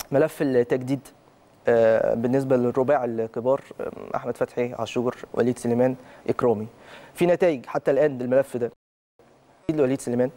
ملف التجديد آه، بالنسبه للرباع الكبار آه، احمد فتحي عاشور وليد سليمان اكرامي في نتائج حتى الان للملف ده وليد سليمان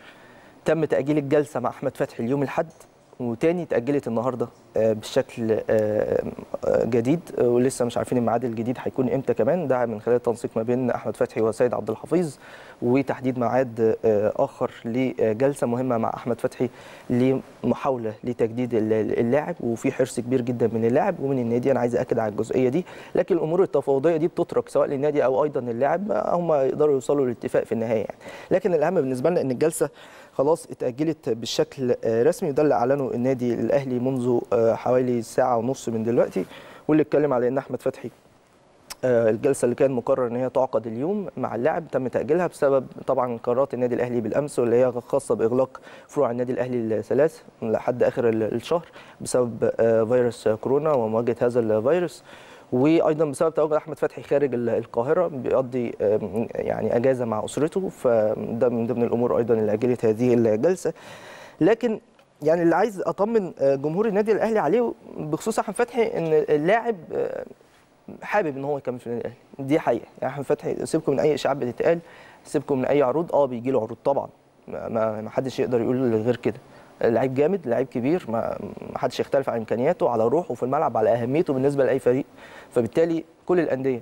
تم تاجيل الجلسه مع احمد فتحي اليوم الاحد وتاني اتاجلت النهارده آه، بشكل آه، آه، جديد آه، ولسه مش عارفين الميعاد الجديد هيكون امتى كمان ده من خلال التنسيق ما بين احمد فتحي وسيد عبد الحفيظ وتحديد ميعاد آه، اخر لجلسه مهمه مع احمد فتحي لمحاوله لتجديد ال- اللاعب وفي حرص كبير جدا من اللاعب ومن النادي انا عايز اكد على الجزئيه دي لكن الامور التفاوضيه دي بتترك سواء للنادي او ايضا اللاعب هم يقدروا يوصلوا لاتفاق في النهايه يعني لكن الاهم بالنسبه لنا ان الجلسه خلاص اتاجلت بالشكل آه، رسمي وده اللي اعلنه النادي الاهلي منذ آه، حوالي ساعه ونص من دلوقتي واللي اتكلم على ان احمد فتحي آه، الجلسه اللي كان مقرر ان هي تعقد اليوم مع اللاعب تم تاجيلها بسبب طبعا قرارات النادي الاهلي بالامس واللي هي خاصه باغلاق فروع النادي الاهلي الثلاث لحد اخر ال- الشهر بسبب آه، فيروس كورونا ومواجهه هذا الفيروس وايضا بسبب تواجد احمد فتحي خارج ال- القاهره بيقضي آم، يعني اجازه مع اسرته فده من ضمن الامور ايضا اللي اجلت هذه الجلسه لكن يعني اللي عايز اطمن آه، جمهور النادي الاهلي عليه بخصوص احمد فتحي ان اللاعب آه، حابب ان هو يكمل في النادي الاهلي دي حقيقه يعني احمد فتحي سيبكم من اي اشاعات بتتقال سيبكم من اي عروض اه بيجي له عروض طبعا ما, ما ما حدش يقدر يقول غير كده لعيب جامد لعيب كبير ما ما حدش يختلف عن امكانياته على روحه في الملعب على اهميته بالنسبه لاي فريق فبالتالي كل الانديه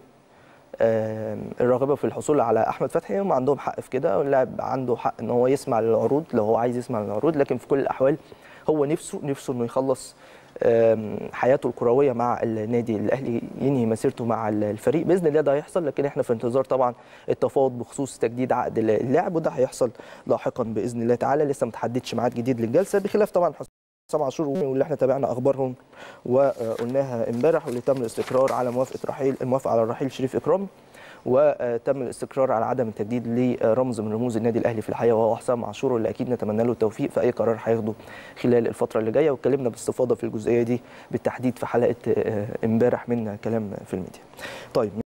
آم، الراغبه في الحصول على احمد فتحي هم عندهم حق في كده واللاعب عنده حق ان هو يسمع للعروض لو هو عايز يسمع للعروض لكن في كل الاحوال هو نفسه نفسه انه يخلص آم، حياته الكرويه مع النادي الاهلي ينهي مسيرته مع الفريق باذن الله ده هيحصل لكن احنا في انتظار طبعا التفاوض بخصوص تجديد عقد اللاعب وده هيحصل لاحقا باذن الله تعالى لسه ما تحددش ميعاد جديد للجلسه بخلاف طبعا حسام عاشور واللي احنا تابعنا اخبارهم وقلناها امبارح واللي تم الاستقرار على موافقه رحيل الموافقه على رحيل شريف اكرام وتم الاستقرار على عدم التجديد لرمز من رموز النادي الاهلي في الحقيقه وهو حسام عاشور واللي اكيد نتمنى له التوفيق في اي قرار هياخده خلال الفتره اللي جايه واتكلمنا باستفاضه في الجزئيه دي بالتحديد في حلقه آه، امبارح من كلام في الميديا. طيب